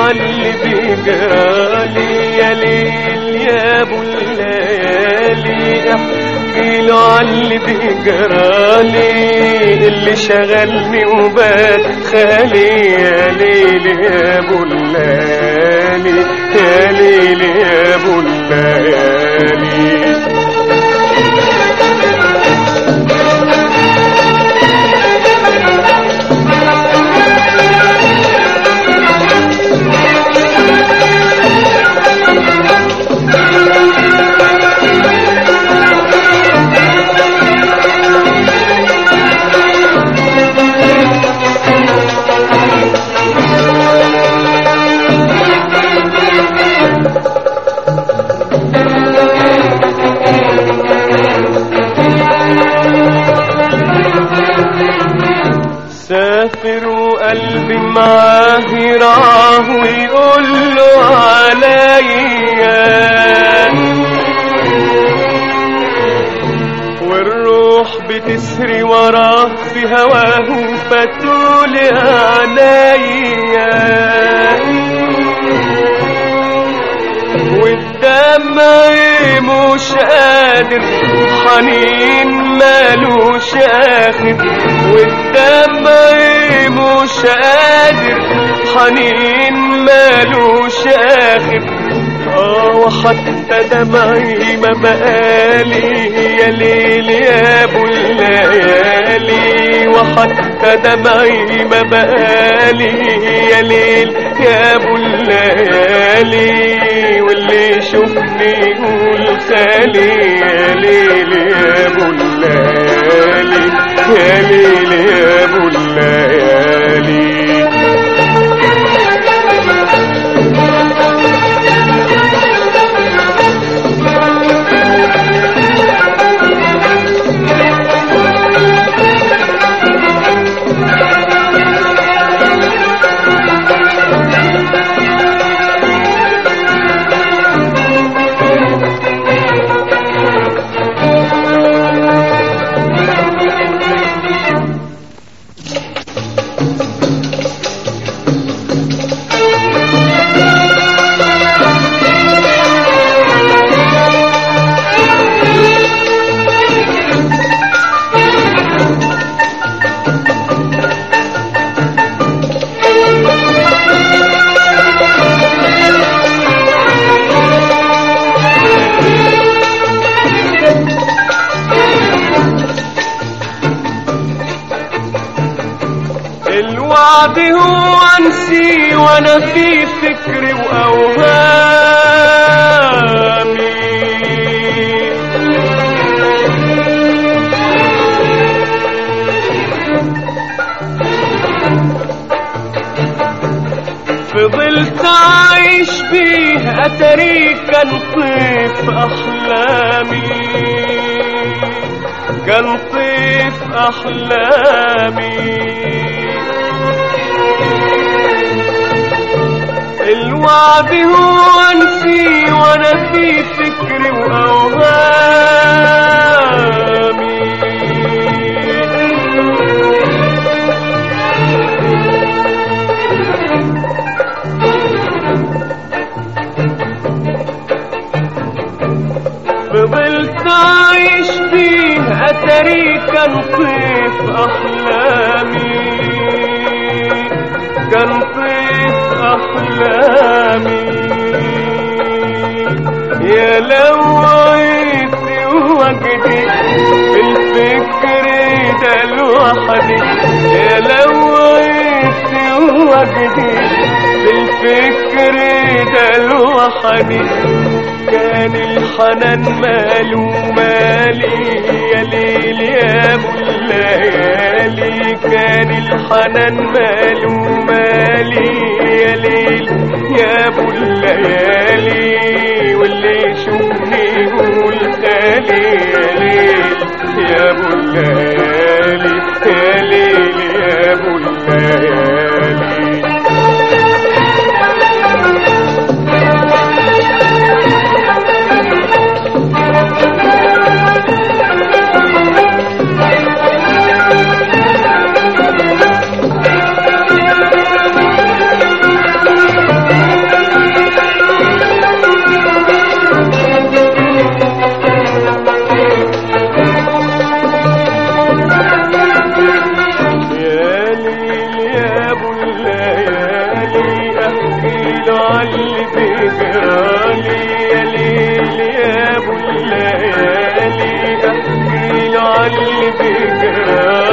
عاللي بيجرالي يا ليل يا ابو الليالي احكي له عاللي بيجرالي اللي شغلني وبات خالي يا ليل يا ابو الليالي يا ليل يا ابو الليالي سافر وقلبي معاه يراه ويقول له عليا والروح بتسري وراه في هواه فتقول عليا والدمع مش قادر حنين مالوش اخر والدمع مش قادر حنين مالوش اخر اه وحتى دمعي ما بقالي يا ليل يا ابو الليالي وحتى دمعي ما بقالي يا ليل يا ابو الليالي واللي يشوفني يقول خالي يا ليل يا ابو الليالي يا ليل يا ابو الليالي الوعد هو انسي وانا في فكري واوهامي فضلت عايش بيه اتاري كان طيف احلامي كان طيف احلامي الوعد هو انسي وانا في فكري واوهامي فضلت عايش فيه اتاري كان طيف احلامي كان طيف احلامي يا لو عيت وجدي في الفكر ده لوحدي يا لو عيت وجدي في الفكر ده لوحدي كان الحنان ماله مالي يا ليل يا ابو الليالي كان الحنان ماله مالي يا ليل يا ابو الليالي واللي يشوفني يقول خالي يا ليل يا ابو الليالي يا ليل يا ابو الليالي قلبي جراح